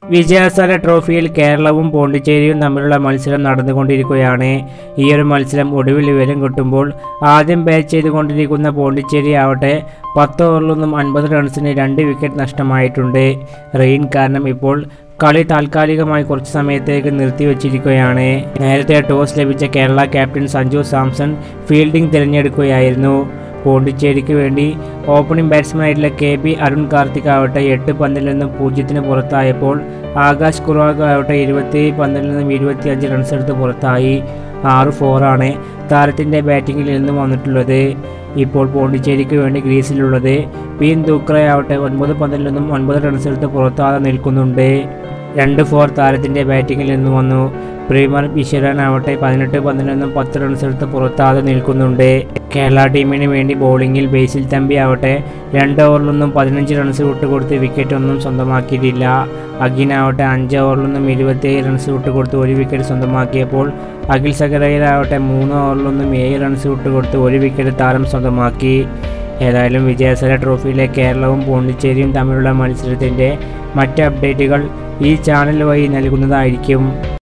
വിജയസാല ട്രോഫിയിൽ കേരളവും പോണ്ടിച്ചേരിയും തമ്മിലുള്ള മത്സരം നടന്നുകൊണ്ടിരിക്കുകയാണ് ഈ ഒരു മത്സരം ഒടുവിൽ വിവരം കിട്ടുമ്പോൾ ആദ്യം ബാറ്റ് ചെയ്തുകൊണ്ടിരിക്കുന്ന പോണ്ടിച്ചേരി ആവട്ടെ പത്ത് ഓവറിലൊന്നും അൻപത് റൺസിന് രണ്ട് വിക്കറ്റ് നഷ്ടമായിട്ടുണ്ട് റെയിൻ കാരണം ഇപ്പോൾ കളി താൽക്കാലികമായി കുറച്ച് സമയത്തേക്ക് നിർത്തിവച്ചിരിക്കുകയാണ് നേരത്തെ ടോസ് ലഭിച്ച കേരള ക്യാപ്റ്റൻ സഞ്ജു സാംസൺ ഫീൽഡിംഗ് തിരഞ്ഞെടുക്കുകയായിരുന്നു പോണ്ടിച്ചേരിക്ക് വേണ്ടി ഓപ്പണിംഗ് ബാറ്റ്സ്മാനായിട്ടുള്ള കെ പി അരുൺ കാർത്തിക് ആവട്ടെ എട്ട് പന്തിൽ നിന്നും പൂജ്യത്തിന് പുറത്തായപ്പോൾ ആകാശ് കുർവാഗ് ആവട്ടെ ഇരുപത്തി പന്തിൽ നിന്നും ഇരുപത്തിയഞ്ച് റൺസ് എടുത്ത് പുറത്തായി ആറ് ഫോറാണ് താരത്തിൻ്റെ ബാറ്റിങ്ങിൽ നിന്നും വന്നിട്ടുള്ളത് ഇപ്പോൾ പോണ്ടിച്ചേരിക്ക് വേണ്ടി ക്രീസിലുള്ളത് പീൻ ദൂക്ര ആവട്ടെ ഒൻപത് പന്തിൽ നിന്നും ഒൻപത് റൺസ് എടുത്ത് പുറത്താതെ നിൽക്കുന്നുണ്ട് രണ്ട് ഫോർ താരത്തിൻ്റെ ബാറ്റിങ്ങിൽ നിന്നും വന്നു പ്രീമർ ഈശ്വരൻ ആവട്ടെ പതിനെട്ട് പന്തിൽ നിന്നും പത്ത് റൺസ് എടുത്ത് പുറത്താതെ നിൽക്കുന്നുണ്ട് കേരള ടീമിന് വേണ്ടി ബൗളിങ്ങിൽ ബേസിൽ തമ്പി ആവട്ടെ രണ്ട് ഓവറിലൊന്നും പതിനഞ്ച് റൺസ് വിട്ടുകൊടുത്ത് വിക്കറ്റ് ഒന്നും സ്വന്തമാക്കിയിട്ടില്ല അഗിൻ ആവട്ടെ അഞ്ച് ഓവറിലൊന്നും ഇരുപത്തിയേഴ് റൺസ് വിട്ടുകൊടുത്ത് ഒരു വിക്കറ്റ് സ്വന്തമാക്കിയപ്പോൾ അഖിൽ സഗറയിലാവട്ടെ മൂന്ന് ഓവറിലൊന്നും ഏഴ് റൺസ് വിട്ടുകൊടുത്ത് ഒരു വിക്കറ്റ് താരം സ്വന്തമാക്കി ഏതായാലും വിജയസര ട്രോഫിയിലെ കേരളവും പോണ്ടിച്ചേരിയും തമ്മിലുള്ള മത്സരത്തിൻ്റെ മറ്റ് അപ്ഡേറ്റുകൾ ഈ ചാനൽ വഴി നൽകുന്നതായിരിക്കും